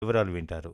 వివరాలు వింటారు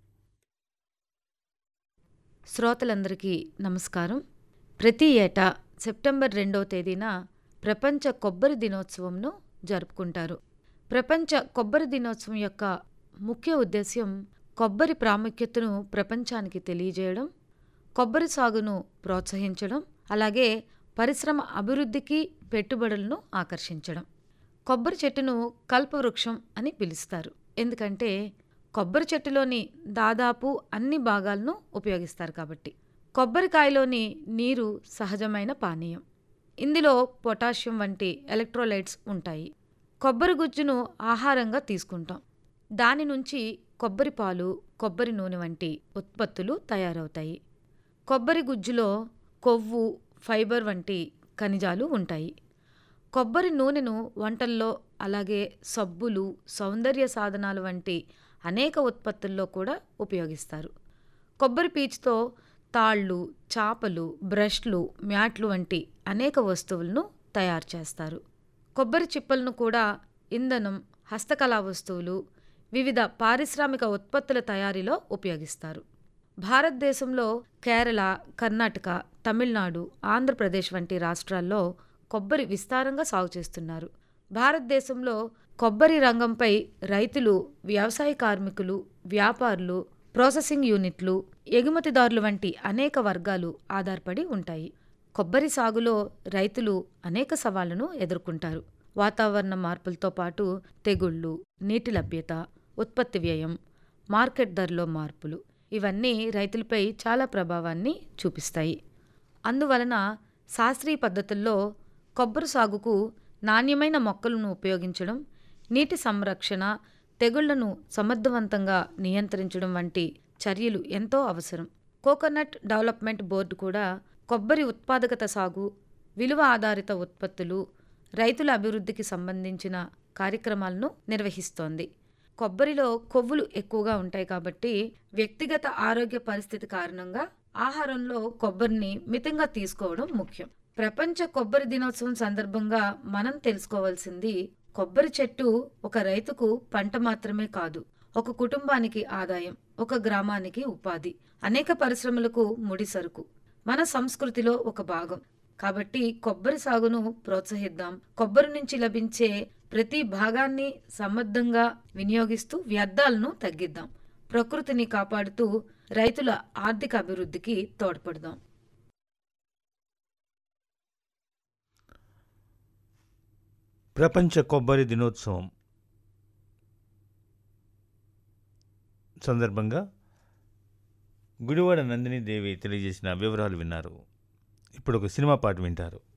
శ్రోతలందరికీ నమస్కారం ప్రతి ఏటా సెప్టెంబర్ రెండవ తేదీన ప్రపంచ కొబ్బరి దినోత్సవంను జరుపుకుంటారు ప్రపంచ కొబ్బరి దినోత్సవం యొక్క ముఖ్య ఉద్దేశ్యం కొబ్బరి ప్రాముఖ్యతను ప్రపంచానికి తెలియజేయడం కొబ్బరి సాగును ప్రోత్సహించడం అలాగే పరిశ్రమ అభివృద్ధికి పెట్టుబడులను ఆకర్షించడం కొబ్బరి చెట్టును కల్పవృక్షం అని పిలుస్తారు ఎందుకంటే కొబ్బరి చెట్టులోని దాదాపు అన్ని భాగాలను ఉపయోగిస్తారు కాబట్టి కొబ్బరికాయలోని నీరు సహజమైన పానీయం ఇందులో పొటాషియం వంటి ఎలక్ట్రోలైట్స్ ఉంటాయి కొబ్బరి గుజ్జును ఆహారంగా తీసుకుంటాం దాని నుంచి కొబ్బరి పాలు కొబ్బరి నూనె వంటి ఉత్పత్తులు తయారవుతాయి కొబ్బరి గుజ్జులో కొవ్వు ఫైబర్ వంటి ఖనిజాలు ఉంటాయి కొబ్బరి నూనెను వంటల్లో అలాగే సబ్బులు సౌందర్య సాధనాలు వంటి అనేక ఉత్పత్తుల్లో కూడా ఉపయోగిస్తారు కొబ్బరి పీచుతో తాళ్ళు చాపలు బ్రష్లు మ్యాట్లు వంటి అనేక వస్తువులను తయారు చేస్తారు కొబ్బరి చిప్పలను కూడా ఇంధనం హస్తకళా వస్తువులు వివిధ పారిశ్రామిక ఉత్పత్తుల తయారీలో ఉపయోగిస్తారు భారతదేశంలో కేరళ కర్ణాటక తమిళనాడు ఆంధ్రప్రదేశ్ వంటి రాష్ట్రాల్లో కొబ్బరి విస్తారంగా సాగు చేస్తున్నారు భారతదేశంలో కొబ్బరి రంగంపై రైతులు వ్యవసాయ కార్మికులు వ్యాపారులు ప్రాసెసింగ్ యూనిట్లు ఎగుమతిదారులు వంటి అనేక వర్గాలు ఆధారపడి ఉంటాయి కొబ్బరి సాగులో రైతులు అనేక సవాళ్లను ఎదుర్కొంటారు వాతావరణ మార్పులతో పాటు తెగుళ్ళు నీటి లభ్యత ఉత్పత్తి వ్యయం మార్కెట్ ధరలో మార్పులు ఇవన్నీ రైతులపై చాలా ప్రభావాన్ని చూపిస్తాయి అందువలన శాస్త్రీయ పద్ధతుల్లో కొబ్బరి సాగుకు నాణ్యమైన మొక్కలను ఉపయోగించడం నీటి సంరక్షణ తెగుళ్లను సమర్థవంతంగా నియంత్రించడం వంటి చర్యలు ఎంతో అవసరం కోకోనట్ డెవలప్మెంట్ బోర్డు కూడా కొబ్బరి ఉత్పాదకత సాగు విలువ ఆధారిత ఉత్పత్తులు రైతుల అభివృద్ధికి సంబంధించిన కార్యక్రమాలను నిర్వహిస్తోంది కొబ్బరిలో కొవ్వులు ఎక్కువగా ఉంటాయి కాబట్టి వ్యక్తిగత ఆరోగ్య పరిస్థితి కారణంగా ఆహారంలో కొబ్బరిని మితంగా తీసుకోవడం ముఖ్యం ప్రపంచ కొబ్బరి దినోత్సవం సందర్భంగా మనం తెలుసుకోవాల్సింది కొబ్బరి చెట్టు ఒక రైతుకు పంట మాత్రమే కాదు ఒక కుటుంబానికి ఆదాయం ఒక గ్రామానికి ఉపాధి అనేక పరిశ్రమలకు ముడి సరుకు మన సంస్కృతిలో ఒక భాగం కాబట్టి కొబ్బరి సాగును ప్రోత్సహిద్దాం కొబ్బరి నుంచి లభించే ప్రతి భాగాన్ని సమర్థంగా వినియోగిస్తూ వ్యర్థాలను తగ్గిద్దాం ప్రకృతిని కాపాడుతూ రైతుల ఆర్థిక అభివృద్ధికి తోడ్పడదాం ప్రపంచ కొబ్బరి దినోత్సవం సందర్భంగా గుడివాడ నందిని దేవి తెలియజేసిన వివరాలు విన్నారు ఇప్పుడు ఒక సినిమా పాట వింటారు